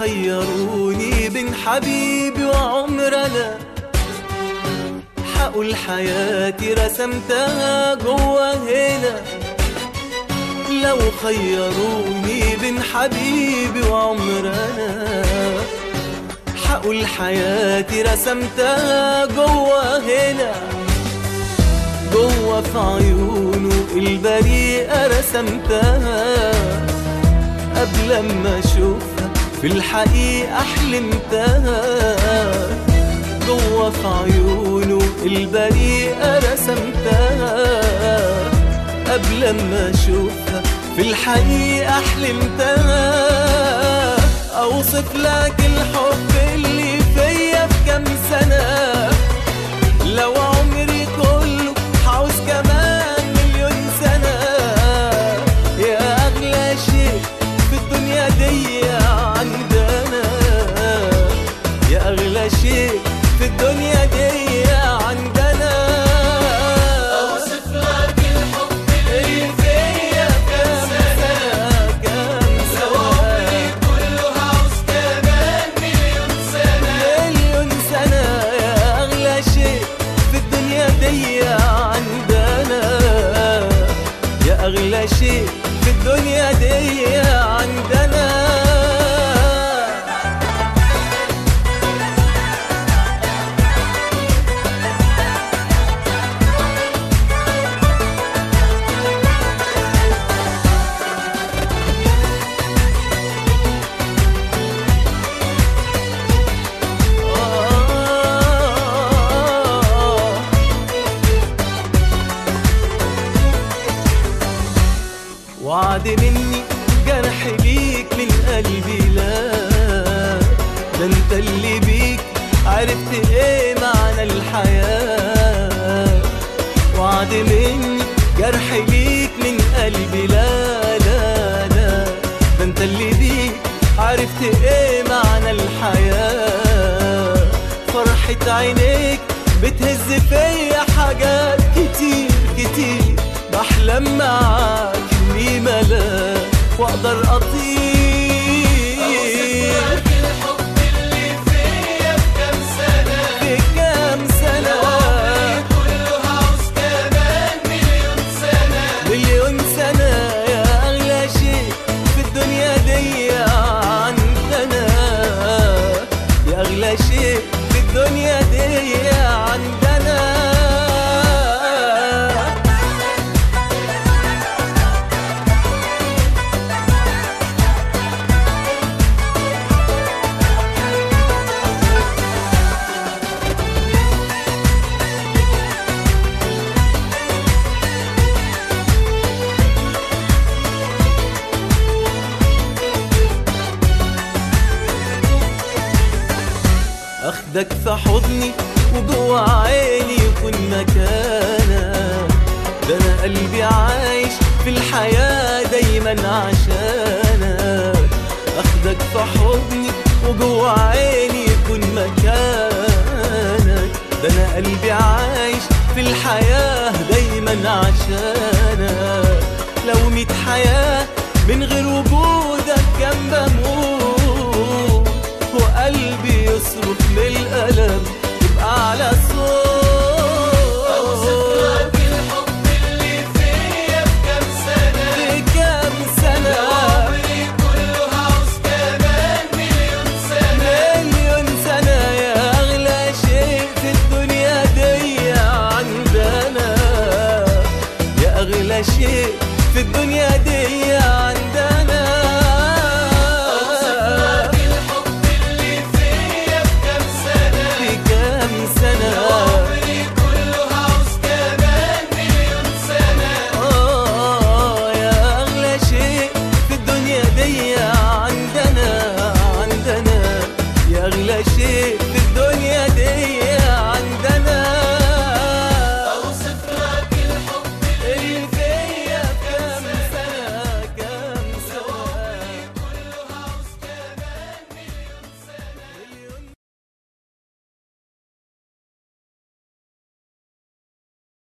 خيروني بين حبيبي وعمرنا حقول حياتي رسمتها جوا هنا لو خيروني بين حبيبي وعمرنا حقول حياتي رسمتها جوا هنا جوا في عيونه البريئة رسمتها قبل ما اشوفها في الحقيقة حلمتها جوا في عيونه البريئة رسمتها قبل ما اشوفها في الحقيقة حلمتها اوصف لك الحب اللي فيا في كام سنة لو عمري كله عاوز كمان مليون سنة يا أغلى شيء في الدنيا دي عندنا يا أغلى شيء في الدنيا دي عندنا أوصف لك الحب اللي فيا كام سنة كام لو عمري سنة كله عاوز كمان مليون سنة مليون سنة يا أغلى شيء في الدنيا دي عندنا يا أغلى شيء في الدنيا دي عندنا آه وعد مني جرح ليك من قلبي لا ده انت اللي بيك عرفت ايه معنى الحياة وعد مني جرح ليك من قلبي لا لا لا ده انت اللي بيك عرفت ايه معنى الحياة فرحة عينيك بتهز فيا حاجات كتير كتير بحلم معاك اني ملاك واقدر اطير أوصف لك الحب اللي فيا في كام سنة في كام سنة عمري كله عاوز كمان مليون سنة مليون سنة يا أغلى شيء في الدنيا دي عندنا يا أغلى شيء في الدنيا دي عندنا اخدك في حضني وجوا عيني يكون مكانك ده انا قلبي عايش في الحياة دايما عشانك اخدك في حضني وجوا عيني يكون مكانك ده انا قلبي عايش في الحياة دايما عشانك لو ميت حياة من غير وجودك جنب اموت وقلبي يصرخ من الألم يبقى على أوصف صوت لك الحب اللي فيا في كام سنة في كام سنة عمري كله عاوز كمان مليون سنة مليون سنة يا أغلى شيء في الدنيا دي عندنا يا أغلى شيء في الدنيا دي